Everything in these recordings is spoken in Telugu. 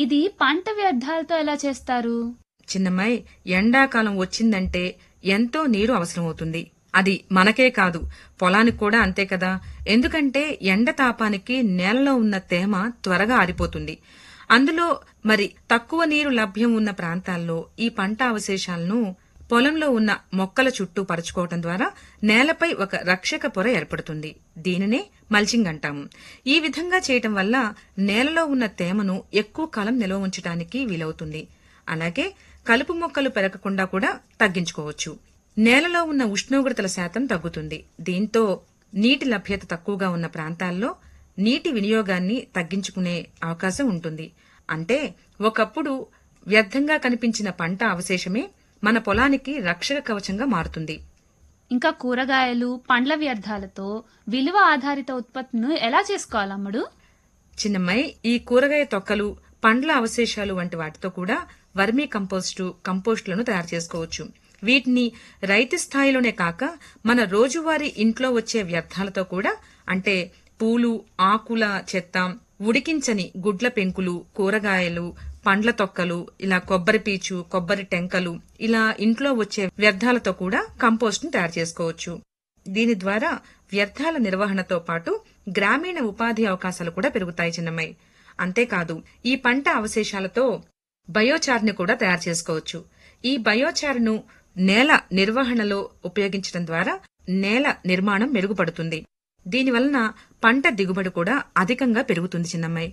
ఇది పంట వ్యర్థాలతో ఎలా చేస్తారు చిన్నమ్మాయి ఎండాకాలం వచ్చిందంటే ఎంతో నీరు అవసరమవుతుంది అది మనకే కాదు పొలానికి కూడా అంతే కదా ఎందుకంటే ఎండ తాపానికి నేలలో ఉన్న తేమ త్వరగా ఆరిపోతుంది అందులో మరి తక్కువ నీరు లభ్యం ఉన్న ప్రాంతాల్లో ఈ పంట అవశేషాలను పొలంలో ఉన్న మొక్కల చుట్టూ పరుచుకోవటం ద్వారా నేలపై ఒక రక్షక పొర ఏర్పడుతుంది దీనినే మల్చింగ్ అంటాము ఈ విధంగా చేయటం వల్ల నేలలో ఉన్న తేమను ఎక్కువ కాలం నిల్వ ఉంచడానికి వీలవుతుంది అలాగే కలుపు మొక్కలు పెరగకుండా కూడా తగ్గించుకోవచ్చు నేలలో ఉన్న ఉష్ణోగ్రతల శాతం తగ్గుతుంది దీంతో నీటి లభ్యత తక్కువగా ఉన్న ప్రాంతాల్లో నీటి వినియోగాన్ని తగ్గించుకునే అవకాశం ఉంటుంది అంటే ఒకప్పుడు వ్యర్థంగా కనిపించిన పంట అవశేషమే మన పొలానికి రక్షక కవచంగా మారుతుంది ఇంకా కూరగాయలు పండ్ల వ్యర్థాలతో విలువ ఆధారిత ఉత్పత్తులను ఎలా చేసుకోవాలమ్ముడు చిన్నమ్మాయి ఈ కూరగాయ తొక్కలు పండ్ల అవశేషాలు వంటి వాటితో కూడా వర్మీ కంపోస్టు కంపోస్టులను తయారు చేసుకోవచ్చు వీటిని రైతు స్థాయిలోనే కాక మన రోజువారీ ఇంట్లో వచ్చే వ్యర్థాలతో కూడా అంటే పూలు ఆకుల చెత్త ఉడికించని గుడ్ల పెంకులు కూరగాయలు పండ్ల తొక్కలు ఇలా కొబ్బరి పీచు కొబ్బరి టెంకలు ఇలా ఇంట్లో వచ్చే వ్యర్థాలతో కూడా కంపోస్ట్ ను తయారు చేసుకోవచ్చు దీని ద్వారా వ్యర్థాల నిర్వహణతో పాటు గ్రామీణ ఉపాధి అవకాశాలు కూడా పెరుగుతాయి చిన్నమ్మాయి అంతేకాదు ఈ పంట అవశేషాలతో బయోచార్ని కూడా తయారు చేసుకోవచ్చు ఈ బయోచార్ను నేల నిర్వహణలో ఉపయోగించడం ద్వారా నేల నిర్మాణం మెరుగుపడుతుంది దీనివలన పంట దిగుబడి కూడా అధికంగా పెరుగుతుంది చిన్నమ్మాయి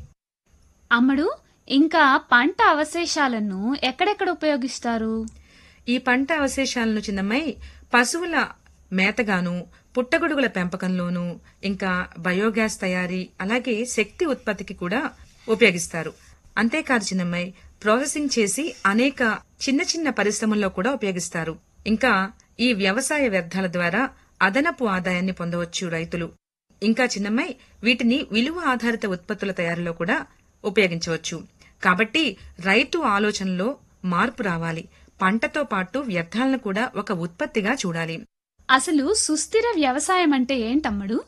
అమ్మడు ఇంకా పంట అవశేషాలను ఎక్కడెక్కడ ఉపయోగిస్తారు ఈ పంట అవశేషాలను చిన్నమ్మాయి పశువుల మేతగాను పుట్టగొడుగుల పెంపకంలోనూ ఇంకా బయోగ్యాస్ తయారీ అలాగే శక్తి ఉత్పత్తికి కూడా ఉపయోగిస్తారు అంతేకాదు చిన్నమ్మాయి ప్రాసెసింగ్ చేసి అనేక చిన్న చిన్న పరిశ్రమల్లో కూడా ఉపయోగిస్తారు ఇంకా ఈ వ్యవసాయ వ్యర్థాల ద్వారా అదనపు ఆదాయాన్ని పొందవచ్చు రైతులు ఇంకా చిన్నమ్మాయి వీటిని విలువ ఆధారిత ఉత్పత్తుల తయారీలో కూడా ఉపయోగించవచ్చు కాబట్టి రైతు ఆలోచనలో మార్పు రావాలి పంటతో పాటు వ్యర్థాలను కూడా ఒక ఉత్పత్తిగా చూడాలి అసలు సుస్థిర వ్యవసాయం అంటే ఏంటమ్ముడు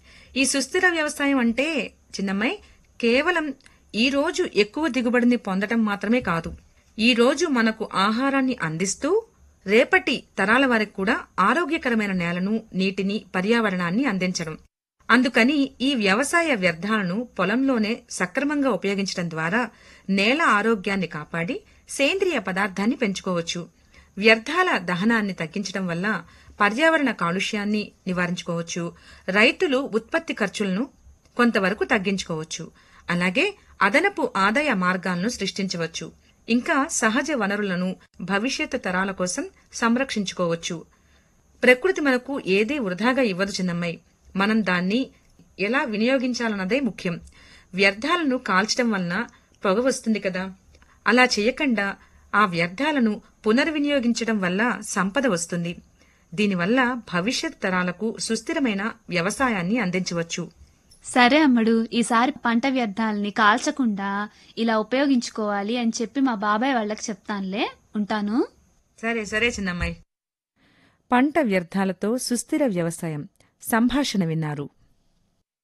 ఈ సుస్థిర వ్యవసాయం అంటే చిన్నమ్మాయి కేవలం ఈ రోజు ఎక్కువ దిగుబడిని పొందటం మాత్రమే కాదు ఈ రోజు మనకు ఆహారాన్ని అందిస్తూ రేపటి తరాల వారికి కూడా ఆరోగ్యకరమైన నేలను నీటిని పర్యావరణాన్ని అందించడం అందుకని ఈ వ్యవసాయ వ్యర్థాలను పొలంలోనే సక్రమంగా ఉపయోగించడం ద్వారా నేల ఆరోగ్యాన్ని కాపాడి సేంద్రియ పదార్థాన్ని పెంచుకోవచ్చు వ్యర్థాల దహనాన్ని తగ్గించడం వల్ల పర్యావరణ కాలుష్యాన్ని నివారించుకోవచ్చు రైతులు ఉత్పత్తి ఖర్చులను కొంతవరకు తగ్గించుకోవచ్చు అలాగే అదనపు ఆదాయ మార్గాలను సృష్టించవచ్చు ఇంకా సహజ వనరులను భవిష్యత్తు తరాల కోసం సంరక్షించుకోవచ్చు ప్రకృతి మనకు ఏదీ వృధాగా ఇవ్వదు చిన్నమ్మాయి మనం దాన్ని ఎలా వినియోగించాలన్నదే ముఖ్యం వ్యర్థాలను కాల్చడం వలన పొగ వస్తుంది కదా అలా చేయకుండా ఆ వ్యర్థాలను పునర్వినియోగించడం వల్ల సంపద వస్తుంది దీనివల్ల భవిష్యత్ తరాలకు సుస్థిరమైన వ్యవసాయాన్ని అందించవచ్చు సరే అమ్మడు ఈసారి పంట వ్యర్థాలని కాల్చకుండా ఇలా ఉపయోగించుకోవాలి అని చెప్పి మా బాబాయ్ వాళ్ళకి చెప్తానులే ఉంటాను సరే సరే చిన్నమ్మాయి పంట వ్యర్థాలతో సుస్థిర వ్యవసాయం సంభాషణ విన్నారు